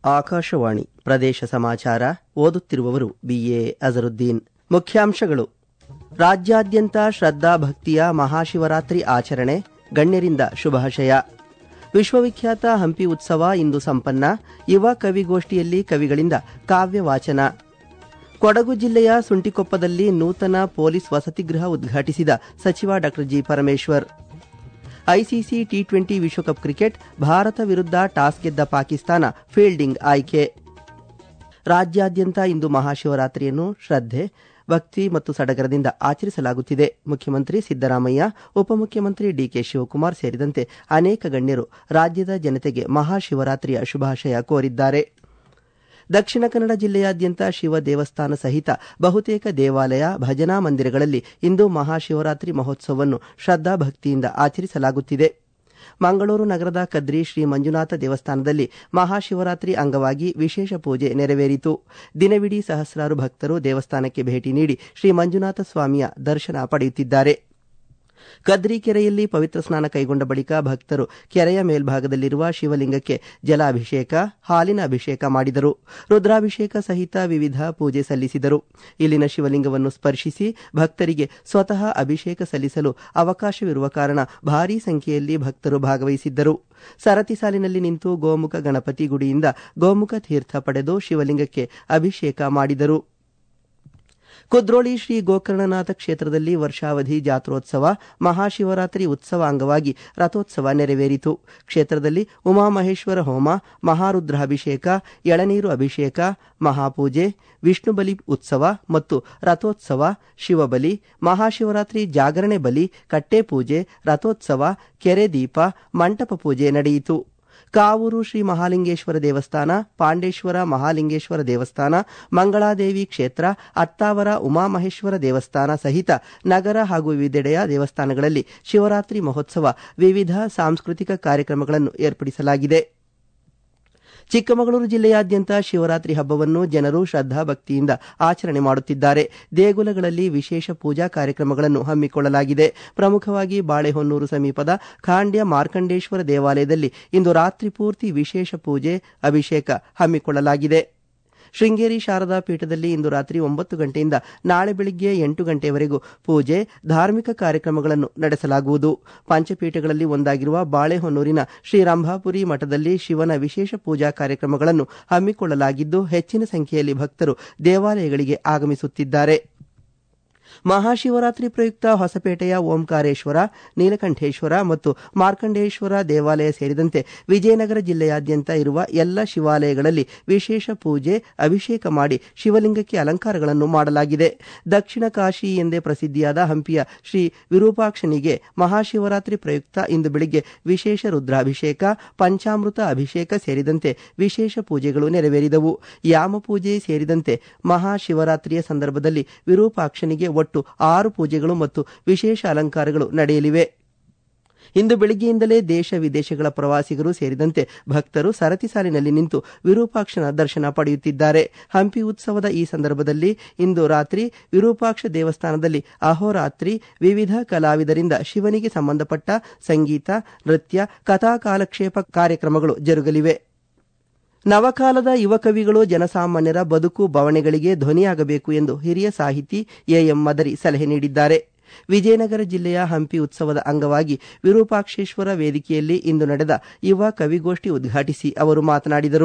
ಆಕಾಶವಾಣಿ ಪ್ರದೇಶ ಸಮಾಚಾರ ಓದುತ್ತಿರುವವರು ಬಿಎ ಅಜರುದ್ದೀನ್ ಮುಖ್ಯಾಂಶಗಳು ರಾಜ್ಯಾದ್ಯಂತ ಶ್ರದ್ಧಾ ಭಕ್ತಿಯ ಮಹಾಶಿವರಾತ್ರಿ ಆಚರಣೆ ಗಣ್ಯರಿಂದ ಶುಭಾಶಯ ವಿಶ್ವವಿಖ್ಯಾತ ಹಂಪಿ ಉತ್ಸವ ಇಂದು ಸಂಪನ್ನ ಯುವ ಕವಿಗೋಷ್ಠಿಯಲ್ಲಿ ಕವಿಗಳಿಂದ ಕಾವ್ಯ ವಾಚನ ಕೊಡಗು ಜಿಲ್ಲೆಯ ಸುಂಟಿಕೊಪ್ಪದಲ್ಲಿ ನೂತನ ಪೊಲೀಸ್ ವಸತಿಗೃಹ ಉದ್ಘಾಟಿಸಿದ ಸಚಿವ ಡಾ G Parameshwar ICC T twenty ವಿಶ್ವಕಪ್ ಕ್ರಿಕೆಟ್ ಭಾರತ ವಿರುದ್ಧ ಟಾಸ್ ಗೆದ್ದ ಪಾಕಿಸ್ತಾನ ಫೀಲ್ಡಿಂಗ್ ಆಯ್ಕೆ ರಾಜ್ಯಾದ್ಯಂತ ಇಂದು ಮಹಾಶಿವರಾತ್ರಿಯನ್ನು ಶ್ರದ್ಧೆ ಭಕ್ತಿ ಮತ್ತು ಸಡಗರದಿಂದ ಆಚರಿಸಲಾಗುತ್ತಿದೆ ಮುಖ್ಯಮಂತ್ರಿ ಸಿದ್ದರಾಮಯ್ಯ ಉಪಮುಖ್ಯಮಂತ್ರಿ ಡಿಕೆ ಶಿವಕುಮಾರ್ ಸೇರಿದಂತೆ ಅನೇಕ ಗಣ್ಯರು ರಾಜ್ಯದ ಜನತೆಗೆ ಮಹಾಶಿವರಾತ್ರಿಯ ಶುಭಾಶಯ ಕೋರಿದ್ದಾರೆ ದಕ್ಷಿಣ ಕನ್ನಡ ಜಿಲ್ಲೆಯಾದ್ಯಂತ ಶಿವ ದೇವಸ್ಥಾನ ಸಹಿತ ಬಹುತೇಕ ದೇವಾಲಯ ಭಜನಾ ಮಂದಿರಗಳಲ್ಲಿ ಇಂದು ಮಹಾಶಿವರಾತ್ರಿ ಮಹೋತ್ಸವವನ್ನು ಶ್ರದ್ಧಾಭಕ್ತಿಯಿಂದ ಆಚರಿಸಲಾಗುತ್ತಿದೆ ಮಂಗಳೂರು ನಗರದ ಕದ್ರಿ ಶ್ರೀ ಮಂಜುನಾಥ ದೇವಸ್ಥಾನದಲ್ಲಿ ಮಹಾಶಿವರಾತ್ರಿ ಅಂಗವಾಗಿ ವಿಶೇಷ ಪೂಜೆ ನೆರವೇರಿತು ದಿನವಿಡೀ ಸಹಸ್ರಾರು ಭಕ್ತರು ದೇವಸ್ಥಾನಕ್ಕೆ ಭೇಟಿ ನೀಡಿ ಶ್ರೀ ಮಂಜುನಾಥ ಸ್ವಾಮಿಯ ದರ್ಶನ ಪಡೆಯುತ್ತಿದ್ದಾರೆ ಕದ್ರಿ ಕೆರೆಯಲ್ಲಿ ಪವಿತ್ರ ಸ್ನಾನ ಕೈಗೊಂಡ ಬಳಿಕ ಭಕ್ತರು ಕೆರೆಯ ಮೇಲ್ಭಾಗದಲ್ಲಿರುವ ಶಿವಲಿಂಗಕ್ಕೆ ಜಲಾಭಿಷೇಕ ಹಾಲಿನ ಅಭಿಷೇಕ ಮಾಡಿದರು ರುದ್ರಾಭಿಷೇಕ ಸಹಿತ ವಿವಿಧ ಪೂಜೆ ಸಲ್ಲಿಸಿದರು ಇಲ್ಲಿನ ಶಿವಲಿಂಗವನ್ನು ಸ್ಪರ್ಶಿಸಿ ಭಕ್ತರಿಗೆ ಸ್ವತಃ ಅಭಿಷೇಕ ಸಲ್ಲಿಸಲು ಅವಕಾಶವಿರುವ ಕಾರಣ ಭಾರೀ ಸಂಖ್ಯೆಯಲ್ಲಿ ಭಕ್ತರು ಭಾಗವಹಿಸಿದ್ದರು ಸರತಿ ಸಾಲಿನಲ್ಲಿ ನಿಂತು ಗೋಮುಖ ಗಣಪತಿ ಗುಡಿಯಿಂದ ಗೋಮುಖ ತೀರ್ಥ ಪಡೆದು ಶಿವಲಿಂಗಕ್ಕೆ ಅಭಿಷೇಕ ಮಾಡಿದರು ಕುದ್ರೋಳಿ ಶ್ರೀ ಗೋಕರ್ಣನಾಥ ಕ್ಷೇತ್ರದಲ್ಲಿ ವರ್ಷಾವಧಿ ಜಾತ್ರೋತ್ಸವ ಮಹಾಶಿವರಾತ್ರಿ ಉತ್ಸವ ಅಂಗವಾಗಿ ರಥೋತ್ಸವ ನೆರವೇರಿತು ಕ್ಷೇತ್ರದಲ್ಲಿ ಉಮಾಮಹೇಶ್ವರ ಹೋಮ ಮಹಾರುದ್ರಾಭಿಷೇಕ ಎಳನೀರು ಅಭಿಷೇಕ ಮಹಾಪೂಜೆ ವಿಷ್ಣುಬಲಿ ಉತ್ಸವ ಮತ್ತು ರಥೋತ್ಸವ ಶಿವಬಲಿ ಮಹಾಶಿವರಾತ್ರಿ ಜಾಗರಣೆ ಬಲಿ ಕಟ್ಟೆಪೂಜೆ ರಥೋತ್ಸವ ಕೆರೆ ದೀಪ ಮಂಟಪ ಪೂಜೆ ನಡೆಯಿತು ಕಾವೂರು ಶ್ರೀ ಮಹಾಲಿಂಗೇಶ್ವರ ದೇವಸ್ಥಾನ ಪಾಂಡೇಶ್ವರ ಮಹಾಲಿಂಗೇಶ್ವರ ದೇವಸ್ಥಾನ ಮಂಗಳಾದೇವಿ ಕ್ಷೇತ್ರ ಅತ್ತಾವರ ಉಮಾಮಹೇಶ್ವರ ದೇವಸ್ಥಾನ ಸಹಿತ ನಗರ ಹಾಗೂ ವಿವಿಧೆಡೆಯ ದೇವಸ್ಥಾನಗಳಲ್ಲಿ ಶಿವರಾತ್ರಿ ಮಹೋತ್ಸವ ವಿವಿಧ ಸಾಂಸ್ಕೃತಿಕ ಕಾರ್ಯಕ್ರಮಗಳನ್ನು ಏರ್ಪಡಿಸಲಾಗಿದೆ ಚಿಕ್ಕಮಗಳೂರು ಜಿಲ್ಲೆಯಾದ್ಯಂತ ಶಿವರಾತ್ರಿ ಹಬ್ಬವನ್ನು ಜನರು ಶ್ರದ್ಧಾಭಕ್ತಿಯಿಂದ ಆಚರಣೆ ಮಾಡುತ್ತಿದ್ದಾರೆ ದೇಗುಲಗಳಲ್ಲಿ ವಿಶೇಷ ಪೂಜಾ ಕಾರ್ಯಕ್ರಮಗಳನ್ನು ಹಮ್ಮಿಕೊಳ್ಳಲಾಗಿದೆ ಪ್ರಮುಖವಾಗಿ ಬಾಳೆಹೊನ್ನೂರು ಸಮೀಪದ ಖಾಂಡ್ಯ ಮಾರ್ಕಂಡೇಶ್ವರ ದೇವಾಲಯದಲ್ಲಿ ಇಂದು ರಾತ್ರಿ ಪೂರ್ತಿ ವಿಶೇಷ ಪೂಜೆ ಅಭಿಷೇಕ ಹಮ್ಮಿಕೊಳ್ಳಲಾಗಿದೆ ಶೃಂಗೇರಿ ಶಾರದಾ ಪೀಠದಲ್ಲಿ ಇಂದು ರಾತ್ರಿ ಒಂಬತ್ತು ಗಂಟೆಯಿಂದ ನಾಳೆ ಬೆಳಿಗ್ಗೆ ಎಂಟು ಗಂಟೆಯವರೆಗೂ ಪೂಜೆ ಧಾರ್ಮಿಕ ಕಾರ್ಯಕ್ರಮಗಳನ್ನು ನಡೆಸಲಾಗುವುದು ಪಂಚಪೀಠಗಳಲ್ಲಿ ಒಂದಾಗಿರುವ ಬಾಳೆಹೊನ್ನೂರಿನ ಶ್ರೀ ರಂಭಾಪುರಿ ಮಠದಲ್ಲಿ ಶಿವನ ವಿಶೇಷ ಪೂಜಾ ಕಾರ್ಯಕ್ರಮಗಳನ್ನು ಹಮ್ಮಿಕೊಳ್ಳಲಾಗಿದ್ದು ಹೆಚ್ಚಿನ ಸಂಖ್ಯೆಯಲ್ಲಿ ಭಕ್ತರು ದೇವಾಲಯಗಳಿಗೆ ಆಗಮಿಸುತ್ತಿದ್ದಾರೆ ಮಹಾಶಿವರಾತ್ರಿ ಪ್ರಯುಕ್ತ ಹೊಸಪೇಟೆಯ ಓಂಕಾರೇಶ್ವರ ನೀಲಕಂಠೇಶ್ವರ ಮತ್ತು ಮಾರ್ಕಂಡೇಶ್ವರ ದೇವಾಲಯ ಸೇರಿದಂತೆ ವಿಜಯನಗರ ಜಿಲ್ಲೆಯಾದ್ಯಂತ ಇರುವ ಎಲ್ಲ ಶಿವಾಲಯಗಳಲ್ಲಿ ವಿಶೇಷ ಪೂಜೆ ಅಭಿಷೇಕ ಮಾಡಿ ಶಿವಲಿಂಗಕ್ಕೆ ಅಲಂಕಾರಗಳನ್ನು ಮಾಡಲಾಗಿದೆ ದಕ್ಷಿಣ ಕಾಶಿ ಎಂದೇ ಪ್ರಸಿದ್ಧಿಯಾದ ಹಂಪಿಯ ಶ್ರೀ ವಿರೂಪಾಕ್ಷನಿಗೆ ಮಹಾಶಿವರಾತ್ರಿ ಪ್ರಯುಕ್ತ ಇಂದು ಬೆಳಿಗ್ಗೆ ವಿಶೇಷ ರುದ್ರಾಭಿಷೇಕ ಪಂಚಾಮೃತ ಅಭಿಷೇಕ ಸೇರಿದಂತೆ ವಿಶೇಷ ಪೂಜೆಗಳು ನೆರವೇರಿದವು ಯಾಮ ಪೂಜೆ ಸೇರಿದಂತೆ ಮಹಾಶಿವರಾತ್ರಿಯ ಸಂದರ್ಭದಲ್ಲಿ ವಿರೂಪಾಕ್ಷನಿಗೆ ಒಟ್ಟು ಆರು ಪೂಜೆಗಳು ಮತ್ತು ವಿಶೇಷ ಅಲಂಕಾರಗಳು ನಡೆಯಲಿವೆ ಇಂದು ಬೆಳಿಗ್ಗೆಯಿಂದಲೇ ದೇಶ ವಿದೇಶಗಳ ಪ್ರವಾಸಿಗರು ಸೇರಿದಂತೆ ಭಕ್ತರು ಸರತಿ ಸಾಲಿನಲ್ಲಿ ನಿಂತು ವಿರೂಪಾಕ್ಷನ ದರ್ಶನ ಪಡೆಯುತ್ತಿದ್ದಾರೆ ಹಂಪಿ ಉತ್ಸವದ ಈ ಸಂದರ್ಭದಲ್ಲಿ ಇಂದು ರಾತ್ರಿ ವಿರೂಪಾಕ್ಷ ದೇವಸ್ಥಾನದಲ್ಲಿ ಅಹೋರಾತ್ರಿ ವಿವಿಧ ಕಲಾವಿದರಿಂದ ಶಿವನಿಗೆ ಸಂಬಂಧಪಟ್ಟ ಸಂಗೀತ ನೃತ್ಯ ಕಥಾ ಕಾಲಕ್ಷೇಪ ಕಾರ್ಯಕ್ರಮಗಳು ಜರುಗಲಿವೆ ನವಕಾಲದ ಯುವ ಕವಿಗಳು ಜನಸಾಮಾನ್ಯರ ಬದುಕು ಬವಣೆಗಳಿಗೆ ಧ್ವನಿಯಾಗಬೇಕು ಎಂದು ಹಿರಿಯ ಸಾಹಿತಿ ಎಎಂ ಮದರಿ ಸಲಹೆ ನೀಡಿದ್ದಾರೆ ವಿಜಯನಗರ ಜಿಲ್ಲೆಯ ಹಂಪಿ ಉತ್ಸವದ ಅಂಗವಾಗಿ ವಿರೂಪಾಕ್ಷೇಶ್ವರ ವೇದಿಕೆಯಲ್ಲಿ ಇಂದು ನಡೆದ ಯುವ ಕವಿಗೋಷ್ಠಿ ಉದ್ಘಾಟಿಸಿ ಅವರು ಮಾತನಾಡಿದರು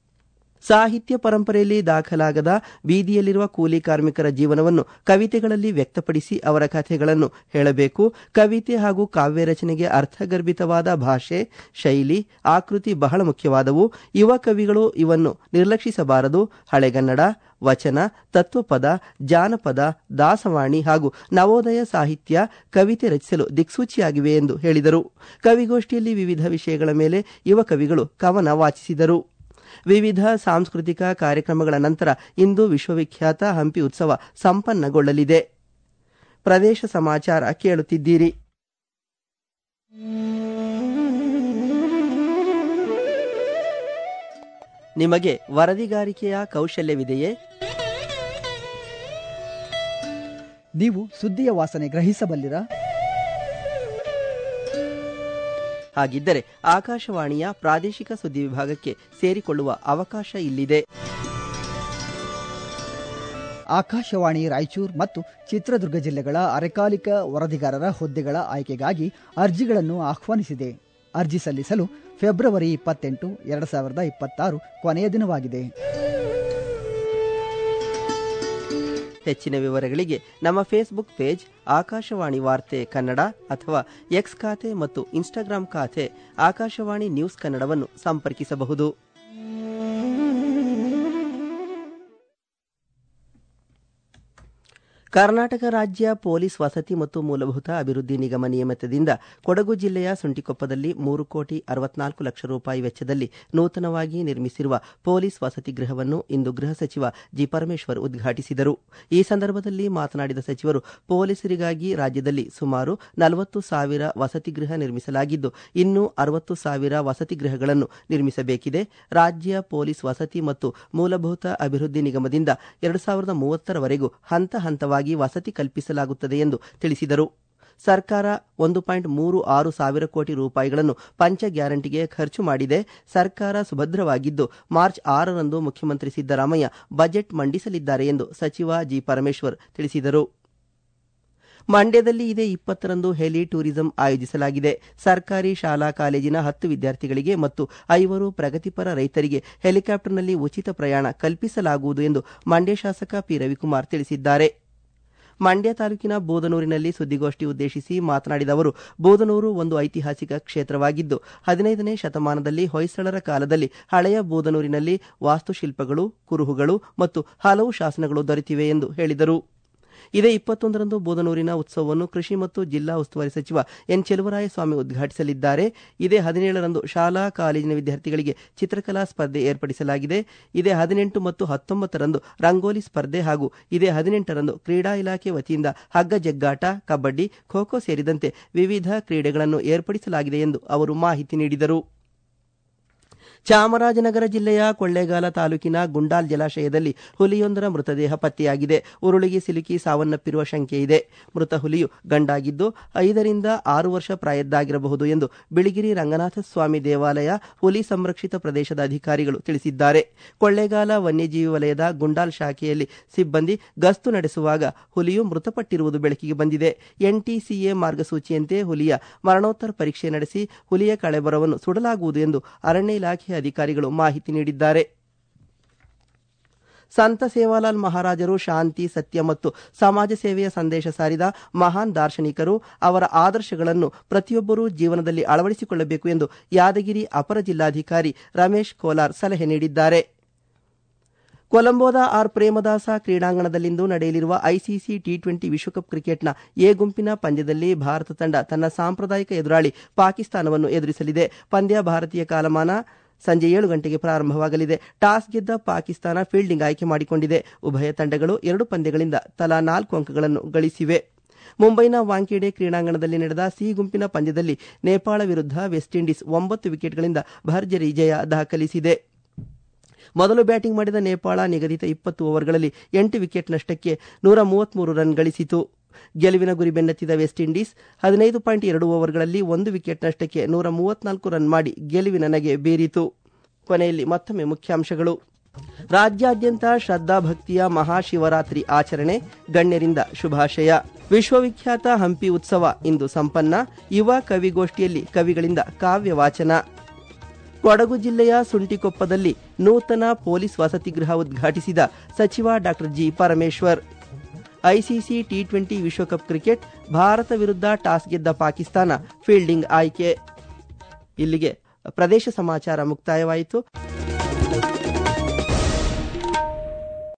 ಸಾಹಿತ್ಯ ಪರಂಪರೆಯಲ್ಲಿ ದಾಖಲಾಗದ ಬೀದಿಯಲ್ಲಿರುವ ಕೂಲಿ ಕಾರ್ಮಿಕರ ಜೀವನವನ್ನು ಕವಿತೆಗಳಲ್ಲಿ ವ್ಯಕ್ತಪಡಿಸಿ ಅವರ ಕಥೆಗಳನ್ನು ಹೇಳಬೇಕು ಕವಿತೆ ಹಾಗೂ ಕಾವ್ಯ ರಚನೆಗೆ ಅರ್ಥಗರ್ಭಿತವಾದ ಭಾಷೆ ಶೈಲಿ ಆಕೃತಿ ಬಹಳ ಮುಖ್ಯವಾದವು ಯುವ ಕವಿಗಳು ಇವನ್ನು ನಿರ್ಲಕ್ಷಿಸಬಾರದು ಹಳೆಗನ್ನಡ ವಚನ ತತ್ವಪದ ಜಾನಪದ ದಾಸವಾಣಿ ಹಾಗೂ ನವೋದಯ ಸಾಹಿತ್ಯ ಕವಿತೆ ರಚಿಸಲು ದಿಕ್ಸೂಚಿಯಾಗಿವೆ ಎಂದು ಹೇಳಿದರು ಕವಿಗೋಷ್ಠಿಯಲ್ಲಿ ವಿವಿಧ ವಿಷಯಗಳ ಮೇಲೆ ಯುವ ಕವಿಗಳು ಕವನ ವಾಚಿಸಿದರು ವಿವಿಧ ಸಾಂಸ್ಕೃತಿಕ ಕಾರ್ಯಕ್ರಮಗಳ ನಂತರ ಇಂದು ವಿಶ್ವವಿಖ್ಯಾತ ಹಂಪಿ ಉತ್ಸವ ಸಂಪನ್ನಗೊಳ್ಳಲಿದೆ ಪ್ರದೇಶ ಸಮಾಚಾರ ಕೇಳುತ್ತಿದ್ದೀರಿ ನಿಮಗೆ ವರದಿಗಾರಿಕೆಯ ಕೌಶಲ್ಯವಿದೆಯೇ ನೀವು ಸುದ್ದಿಯ ವಾಸನೆ ಗ್ರಹಿಸಬಲ್ಲಿರಾ ಹಾಗಿದ್ದರೆ ಆಕಾಶವಾಣಿಯ ಪ್ರಾದೇಶಿಕ ಸುದ್ದಿ ವಿಭಾಗಕ್ಕೆ ಸೇರಿಕೊಳ್ಳುವ ಅವಕಾಶ ಇಲ್ಲಿದೆ ಆಕಾಶವಾಣಿ ರಾಯಚೂರು ಮತ್ತು ಚಿತ್ರದುರ್ಗ ಜಿಲ್ಲೆಗಳ ಅರೆಕಾಲಿಕ ವರದಿಗಾರರ ಹುದ್ದೆಗಳ ಆಯ್ಕೆಗಾಗಿ ಅರ್ಜಿಗಳನ್ನು ಆಹ್ವಾನಿಸಿದೆ ಅರ್ಜಿ ಸಲ್ಲಿಸಲು ಫೆಬ್ರವರಿ ಇಪ್ಪತ್ತೆಂಟು ಎರಡು ಸಾವಿರದ ಇಪ್ಪತ್ತಾರು ಕೊನೆಯ ದಿನವಾಗಿದೆ ಹೆಚ್ಚಿನ ವಿವರಗಳಿಗೆ ನಮ್ಮ ಫೇಸ್ಬುಕ್ ಪೇಜ್ ಆಕಾಶವಾಣಿ ವಾರ್ತೆ ಕನ್ನಡ ಅಥವಾ ಎಕ್ಸ್ ಖಾತೆ ಮತ್ತು ಇನ್ಸ್ಟಾಗ್ರಾಂ ಖಾತೆ ಆಕಾಶವಾಣಿ ನ್ಯೂಸ್ ಕನ್ನಡವನ್ನು ಸಂಪರ್ಕಿಸಬಹುದು ಕರ್ನಾಟಕ ರಾಜ್ಯ ಪೊಲೀಸ್ ವಸತಿ ಮತ್ತು ಮೂಲಭೂತ ಅಭಿವೃದ್ಧಿ ನಿಗಮ ನಿಯಮಿತದಿಂದ ಕೊಡಗು ಜಿಲ್ಲೆಯ ಸುಂಟಿಕೊಪ್ಪದಲ್ಲಿ ಮೂರು ಕೋಟಿ ಅರವತ್ನಾಲ್ಕು ಲಕ್ಷ ರೂಪಾಯಿ ವೆಚ್ಚದಲ್ಲಿ ನೂತನವಾಗಿ ನಿರ್ಮಿಸಿರುವ ಪೊಲೀಸ್ ವಸತಿ ಗೃಹವನ್ನು ಇಂದು ಗೃಹ ಸಚಿವ ಜಿ ಪರಮೇಶ್ವರ್ ಉದ್ಘಾಟಿಸಿದರು ಈ ಸಂದರ್ಭದಲ್ಲಿ ಮಾತನಾಡಿದ ಸಚಿವರು ಪೊಲೀಸರಿಗಾಗಿ ರಾಜ್ಯದಲ್ಲಿ ಸುಮಾರು ನಲವತ್ತು ಸಾವಿರ ವಸತಿ ಗೃಹ ನಿರ್ಮಿಸಲಾಗಿದ್ದು ಇನ್ನೂ ಅರವತ್ತು ಸಾವಿರ ವಸತಿ ಗೃಹಗಳನ್ನು ನಿರ್ಮಿಸಬೇಕಿದೆ ರಾಜ್ಯ ಪೊಲೀಸ್ ವಸತಿ ಮತ್ತು ಮೂಲಭೂತ ಅಭಿವೃದ್ಧಿ ನಿಗಮದಿಂದ ಎರಡು ಸಾವಿರದ ಮೂವತ್ತರವರೆಗೂ ಹಂತ ಹಂತವಾಗಿ ವಸತಿ ಕಲ್ಪಿಸಲಾಗುತ್ತದೆ ಎಂದು ತಿಳಿಸಿದರು ಸರ್ಕಾರ ಒಂದು ಪಾಯಿಂಟ್ ಮೂರು ಆರು ಸಾವಿರ ಕೋಟಿ ರೂಪಾಯಿಗಳನ್ನು ಪಂಚ ಗ್ಯಾರಂಟಿಗೆ ಖರ್ಚು ಮಾಡಿದೆ ಸರ್ಕಾರ ಸುಭದ್ರವಾಗಿದ್ದು ಮಾರ್ಚ್ ಆರರಂದು ಮುಖ್ಯಮಂತ್ರಿ ಸಿದ್ದರಾಮಯ್ಯ ಬಜೆಟ್ ಮಂಡಿಸಲಿದ್ದಾರೆ ಎಂದು ಸಚಿವ ಜಿ ಪರಮೇಶ್ವರ್ ತಿಳಿಸಿದರು ಮಂಡ್ಯದಲ್ಲಿ ಇದೇ ಇಪ್ಪತ್ತರಂದು ಹೆಲಿ ಟೂರಿಸಂ ಆಯೋಜಿಸಲಾಗಿದೆ ಸರ್ಕಾರಿ ಶಾಲಾ ಕಾಲೇಜಿನ ಹತ್ತು ವಿದ್ಯಾರ್ಥಿಗಳಿಗೆ ಮತ್ತು ಐವರು ಪ್ರಗತಿಪರ ರೈತರಿಗೆ ಹೆಲಿಕಾಪ್ಟರ್ನಲ್ಲಿ ಉಚಿತ ಪ್ರಯಾಣ ಕಲ್ಪಿಸಲಾಗುವುದು ಎಂದು ಮಂಡ್ಯ ಶಾಸಕ ಪಿ ರವಿಕುಮಾರ್ ತಿಳಿಸಿದ್ದಾರೆ ಮಂಡ್ಯ ತಾಲೂಕಿನ ಬೂದನೂರಿನಲ್ಲಿ ಸುದ್ದಿಗೋಷ್ಠಿ ಉದ್ದೇಶಿಸಿ ಮಾತನಾಡಿದ ಅವರು ಬೂದನೂರು ಒಂದು ಐತಿಹಾಸಿಕ ಕ್ಷೇತ್ರವಾಗಿದ್ದು ಹದಿನೈದನೇ ಶತಮಾನದಲ್ಲಿ ಹೊಯ್ಸಳರ ಕಾಲದಲ್ಲಿ ಹಳೆಯ ಬೂದನೂರಿನಲ್ಲಿ ವಾಸ್ತುಶಿಲ್ಪಗಳು ಕುರುಹುಗಳು ಮತ್ತು ಹಲವು ಶಾಸನಗಳು ದೊರೆತಿವೆ ಎಂದು ಹೇಳಿದರು ಇದೇ ಇಪ್ಪತ್ತೊಂದರಂದು ಬೂದನೂರಿನ ಉತ್ಸವವನ್ನು ಕೃಷಿ ಮತ್ತು ಜಿಲ್ಲಾ ಉಸ್ತುವಾರಿ ಸಚಿವ ಎನ್ ಚೆಲುವರಾಯಸ್ವಾಮಿ ಉದ್ಘಾಟಿಸಲಿದ್ದಾರೆ ಇದೇ ಹದಿನೇಳರಂದು ಶಾಲಾ ಕಾಲೇಜಿನ ವಿದ್ಯಾರ್ಥಿಗಳಿಗೆ ಚಿತ್ರಕಲಾ ಸ್ಪರ್ಧೆ ಏರ್ಪಡಿಸಲಾಗಿದೆ ಇದೇ ಹದಿನೆಂಟು ಮತ್ತು ಹತ್ತೊಂಬತ್ತರಂದು ರಂಗೋಲಿ ಸ್ಪರ್ಧೆ ಹಾಗೂ ಇದೇ ಹದಿನೆಂಟರಂದು ಕ್ರೀಡಾ ಇಲಾಖೆ ವತಿಯಿಂದ ಹಗ್ಗ ಜಗ್ಗಾಟ ಕಬಡ್ಡಿ ಖೋ ಖೋ ಸೇರಿದಂತೆ ವಿವಿಧ ಕ್ರೀಡೆಗಳನ್ನು ಏರ್ಪಡಿಸಲಾಗಿದೆ ಎಂದು ಅವರು ಮಾಹಿತಿ ನೀಡಿದರು ಚಾಮರಾಜನಗರ ಜಿಲ್ಲೆಯ ಕೊಳ್ಳೇಗಾಲ ತಾಲೂಕಿನ ಗುಂಡಾಲ್ ಜಲಾಶಯದಲ್ಲಿ ಹುಲಿಯೊಂದರ ಮೃತದೇಹ ಪತ್ತೆಯಾಗಿದೆ ಉರುಳಿಗೆ ಸಿಲುಕಿ ಸಾವನ್ನಪ್ಪಿರುವ ಶಂಕೆ ಇದೆ ಮೃತ ಹುಲಿಯು ಗಂಡಾಗಿದ್ದು ಐದರಿಂದ ಆರು ವರ್ಷ ಪ್ರಾಯದ್ದಾಗಿರಬಹುದು ಎಂದು ಬಿಳಿಗಿರಿ ರಂಗನಾಥ ಸ್ವಾಮಿ ದೇವಾಲಯ ಹುಲಿ ಸಂರಕ್ಷಿತ ಪ್ರದೇಶದ ಅಧಿಕಾರಿಗಳು ತಿಳಿಸಿದ್ದಾರೆ ಕೊಳ್ಳೇಗಾಲ ವನ್ಯಜೀವಿ ವಲಯದ ಗುಂಡಾಲ್ ಶಾಖೆಯಲ್ಲಿ ಸಿಬ್ಬಂದಿ ಗಸ್ತು ನಡೆಸುವಾಗ ಹುಲಿಯು ಮೃತಪಟ್ಟಿರುವುದು ಬೆಳಕಿಗೆ ಬಂದಿದೆ ಎನ್ಟಿಸಿಎ ಮಾರ್ಗಸೂಚಿಯಂತೆ ಹುಲಿಯ ಮರಣೋತ್ತರ ಪರೀಕ್ಷೆ ನಡೆಸಿ ಹುಲಿಯ ಕಳೆಬರವನ್ನು ಸುಡಲಾಗುವುದು ಎಂದು ಅರಣ್ಯ ಇಲಾಖೆ ಅಧಿಕಾರಿಗಳು ಮಾಹಿತಿ ನೀಡಿದ್ದಾರೆ ಸಂತ ಸೇವಾಲಾಲ್ ಮಹಾರಾಜರು ಶಾಂತಿ ಸತ್ಯ ಮತ್ತು ಸಮಾಜ ಸೇವೆಯ ಸಂದೇಶ ಸಾರಿದ ಮಹಾನ್ ದಾರ್ಶನಿಕರು ಅವರ ಆದರ್ಶಗಳನ್ನು ಪ್ರತಿಯೊಬ್ಬರೂ ಜೀವನದಲ್ಲಿ ಅಳವಡಿಸಿಕೊಳ್ಳಬೇಕು ಎಂದು ಯಾದಗಿರಿ ಅಪರ ಜಿಲ್ಲಾಧಿಕಾರಿ ರಮೇಶ್ ಕೋಲಾರ್ ಸಲಹೆ ನೀಡಿದ್ದಾರೆ ಕೊಲಂಬೋದ ಆರ್ ಪ್ರೇಮದಾಸ ಕ್ರೀಡಾಂಗಣದಲ್ಲಿಂದು ನಡೆಯಲಿರುವ ಐಸಿಸಿ ಟಿ ಟ್ವೆಂಟಿ ವಿಶ್ವಕಪ್ ಕ್ರಿಕೆಟ್ನ ಎ ಗುಂಪಿನ ಪಂದ್ಯದಲ್ಲಿ ಭಾರತ ತಂಡ ತನ್ನ ಸಾಂಪ್ರದಾಯಿಕ ಎದುರಾಳಿ ಪಾಕಿಸ್ತಾನವನ್ನು ಎದುರಿಸಲಿದೆ ಪಂದ್ಯ ಭಾರತೀಯ ಕಾಲಮಾನ ಸಂಜೆ ಏಳು ಗಂಟೆಗೆ ಪ್ರಾರಂಭವಾಗಲಿದೆ ಟಾಸ್ ಗೆದ್ದ ಪಾಕಿಸ್ತಾನ ಫೀಲ್ಡಿಂಗ್ ಆಯ್ಕೆ ಮಾಡಿಕೊಂಡಿದೆ ಉಭಯ ತಂಡಗಳು ಎರಡು ಪಂದ್ಯಗಳಿಂದ ತಲಾ ನಾಲ್ಕು ಅಂಕಗಳನ್ನು ಗಳಿಸಿವೆ ಮುಂಬೈನ ವಾಂಖೇಡೆ ಕ್ರೀಡಾಂಗಣದಲ್ಲಿ ನಡೆದ ಸಿ ಗುಂಪಿನ ಪಂದ್ಯದಲ್ಲಿ ನೇಪಾಳ ವಿರುದ್ಧ ವೆಸ್ಟ್ ಇಂಡೀಸ್ ಒಂಬತ್ತು ವಿಕೆಟ್ಗಳಿಂದ ಭರ್ಜರಿ ಜಯ ದಾಖಲಿಸಿದೆ ಮೊದಲು ಬ್ಯಾಟಿಂಗ್ ಮಾಡಿದ ನೇಪಾಳ ನಿಗದಿತ ಇಪ್ಪತ್ತು ಓವರ್ಗಳಲ್ಲಿ ಎಂಟು ವಿಕೆಟ್ ನಷ್ಟಕ್ಕೆ ನೂರ ಮೂವತ್ಮೂರು ರನ್ ಗಳಿಸಿತು ಗೆಲುವಿನ ಗುರಿ ಬೆನ್ನತ್ತಿದ ವೆಸ್ಟ್ ಇಂಡೀಸ್ ಹದಿನೈದು ಪಾಯಿಂಟ್ ಎರಡು ಓವರ್ಗಳಲ್ಲಿ ಒಂದು ವಿಕೆಟ್ ನಷ್ಟಕ್ಕೆ ನೂರ ಮೂವತ್ನಾಲ್ಕು ರನ್ ಮಾಡಿ ಗೆಲುವಿನ ನಗೆ ಬೀರಿತು ಕೊನೆಯಲ್ಲಿ ಮತ್ತೊಮ್ಮೆ ಮುಖ್ಯಾಂಶಗಳು ರಾಜ್ಯಾದ್ಯಂತ ಶ್ರದ್ಧಾಭಕ್ತಿಯ ಮಹಾಶಿವರಾತ್ರಿ ಆಚರಣೆ ಗಣ್ಯರಿಂದ ಶುಭಾಶಯ ವಿಶ್ವವಿಖ್ಯಾತ ಹಂಪಿ ಉತ್ಸವ ಇಂದು ಸಂಪನ್ನ ಯುವ ಕವಿಗೋಷ್ಠಿಯಲ್ಲಿ ಕವಿಗಳಿಂದ ಕಾವ್ಯ ವಾಚನ ಕೊಡಗು ಜಿಲ್ಲೆಯ ಸುಂಟಿಕೊಪ್ಪದಲ್ಲಿ ನೂತನ ಪೊಲೀಸ್ ವಸತಿ ಗೃಹ ಉದ್ಘಾಟಿಸಿದ ಸಚಿವ doctor G Parameshwar ICC T twenty ವಿಶ್ವಕಪ್ ಕ್ರಿಕೆಟ್ ಭಾರತ ವಿರುದ್ಧ ಟಾಸ್ ಗೆದ್ದ ಪಾಕಿಸ್ತಾನ ಫೀಲ್ಡಿಂಗ್ ಆಯ್ಕೆ ಇಲ್ಲಿಗೆ ಪ್ರದೇಶ ಸಮಾಚಾರ ಮುಕ್ತಾಯವಾಯಿತು